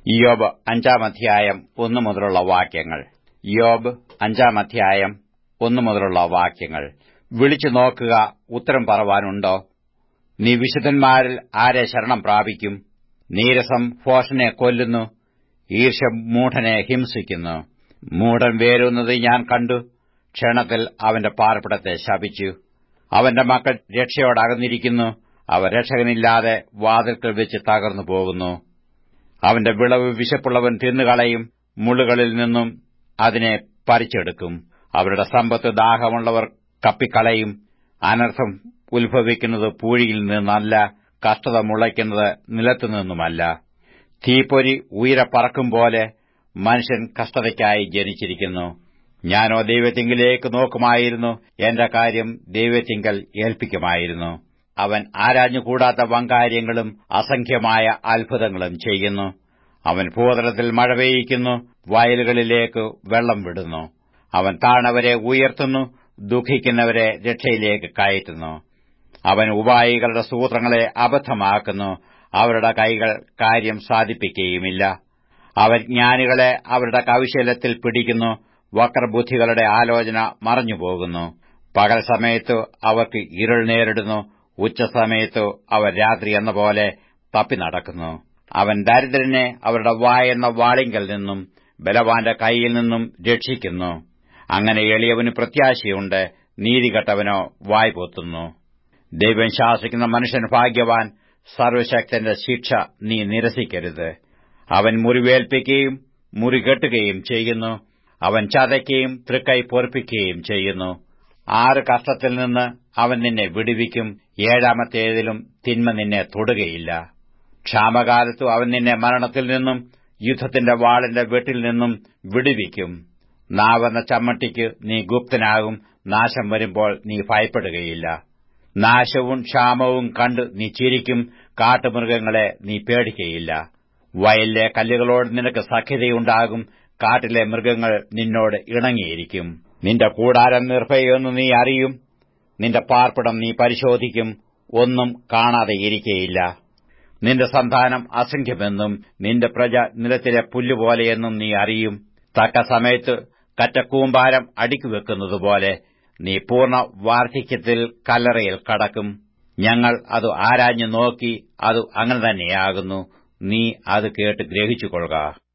യോബ് അഞ്ചാം അധ്യായം ഒന്നു മുതലുള്ള വാക്യങ്ങൾ യോബ് അഞ്ചാം അധ്യായം ഒന്നു മുതലുള്ള വാക്യങ്ങൾ വിളിച്ചു നോക്കുക ഉത്തരം പറവാനുണ്ടോ നീ വിശുദ്ധന്മാരിൽ ആരെ ശരണം പ്രാപിക്കും നീരസം ഭോഷനെ കൊല്ലുന്നു ഈർഷ്യ മൂഢനെ ഹിംസിക്കുന്നു മൂഢൻ വേരുന്നത് ഞാൻ കണ്ടു ക്ഷണത്തിൽ അവന്റെ പാർപ്പിടത്തെ ശപിച്ചു അവന്റെ മക്കൾ രക്ഷയോടകന്നിരിക്കുന്നു അവ രക്ഷകനില്ലാതെ വാതിൽക്കൽ വെച്ച് തകർന്നു പോകുന്നു അവന്റെ വിളവ് വിശപ്പുള്ളവൻ തിന്നുകളയും മുള്ളുകളിൽ നിന്നും അതിനെ പറിച്ചെടുക്കും അവരുടെ സമ്പത്ത് ദാഹമുള്ളവർ കപ്പിക്കളയും അനർത്ഥം ഉത്ഭവിക്കുന്നത് പൂഴിയിൽ നിന്നല്ല കഷ്ടത മുളയ്ക്കുന്നത് നിലത്തുനിന്നുമല്ല തീപ്പൊരി ഉയര പറക്കും പോലെ മനുഷ്യൻ കഷ്ടതയ്ക്കായി ജനിച്ചിരിക്കുന്നു ഞാനോ ദൈവത്തിങ്കിലേക്ക് നോക്കുമായിരുന്നു എന്റെ കാര്യം ദൈവത്തിങ്കൽ ഏൽപ്പിക്കുമായിരുന്നു അവൻ ആരാഞ്ഞുകൂടാത്ത വങ്കാര്യങ്ങളും അസംഖ്യമായ അത്ഭുതങ്ങളും ചെയ്യുന്നു അവൻ ഭൂതലത്തിൽ മഴ പെയ്യിക്കുന്നു വയലുകളിലേക്ക് വെള്ളം വിടുന്നു അവൻ താണവരെ ഉയർത്തുന്നു ദുഃഖിക്കുന്നവരെ രക്ഷയിലേക്ക് കയറ്റുന്നു അവൻ ഉപായികളുടെ സൂത്രങ്ങളെ അബദ്ധമാക്കുന്നു അവരുടെ കൈകൾ കാര്യം സാധിപ്പിക്കുകയുമില്ല അവൻ ജ്ഞാനികളെ അവരുടെ കൗശലത്തിൽ പിടിക്കുന്നു വക്രബുദ്ധികളുടെ ആലോചന മറഞ്ഞുപോകുന്നു പകൽ സമയത്ത് അവർക്ക് ഇരുൾ നേരിടുന്നു ഉച്ചസമയത്ത് അവർ രാത്രി എന്ന പോലെ തപ്പി നടക്കുന്നു അവൻ ദരിദ്രനെ അവരുടെ വായെന്ന വാളിങ്കൽ നിന്നും ബലവാന്റെ കൈയിൽ നിന്നും രക്ഷിക്കുന്നു അങ്ങനെ എളിയവന് പ്രത്യാശയുണ്ട് നീതികെട്ടവനോ വായ് പൊത്തുന്നു ദൈവം ശാസിക്കുന്ന മനുഷ്യൻ ഭാഗ്യവാൻ സർവശക്തന്റെ ശിക്ഷ നീ നിരസിക്കരുത് അവൻ മുറിവേൽപ്പിക്കുകയും മുറികെട്ടുകയും ചെയ്യുന്നു അവൻ ചതയ്ക്കുകയും തൃക്കൈ പൊറപ്പിക്കുകയും ചെയ്യുന്നു ആറ് കഷ്ടത്തിൽ നിന്ന് അവൻ നിന്നെ വിടുവിക്കും ഏഴാമത്തേതിലും തിന്മ നിന്നെ തൊടുകയില്ല ക്ഷാമകാലത്തു അവൻ നിന്നെ മരണത്തിൽ നിന്നും യുദ്ധത്തിന്റെ വാളിന്റെ വെട്ടിൽ നിന്നും വിടുവിക്കും നാവെന്ന ചമ്മട്ടിക്ക് നീ ഗുപ്തനാകും നാശം വരുമ്പോൾ നീ ഭയപ്പെടുകയില്ല നാശവും ക്ഷാമവും കണ്ട് നീ ചിരിക്കും കാട്ടുമൃഗങ്ങളെ നീ പേടിക്കയില്ല വയലിലെ കല്ലുകളോട് നിനക്ക് സഖ്യതയുണ്ടാകും കാട്ടിലെ മൃഗങ്ങൾ നിന്നോട് ഇണങ്ങിയിരിക്കും നിന്റെ കൂടാരം നിർഭയെന്ന് നീ അറിയും നിന്റെ പാർപ്പിടം നീ പരിശോധിക്കും ഒന്നും കാണാതെ ഇരിക്കയില്ല നിന്റെ സന്താനം അസംഖ്യമെന്നും നിന്റെ പ്രജ നിലത്തിലെ പുല്ലുപോലെയെന്നും നീ അറിയും തക്ക സമയത്ത് കറ്റക്കൂമ്പാരം അടുക്കിവെക്കുന്നതുപോലെ നീ പൂർണ്ണ വാർദ്ധക്യത്തിൽ കല്ലറയിൽ കടക്കും ഞങ്ങൾ അത് ആരാഞ്ഞു നോക്കി അത് അങ്ങനെ തന്നെയാകുന്നു നീ അത് കേട്ട് ഗ്രഹിച്ചുകൊള്ളുക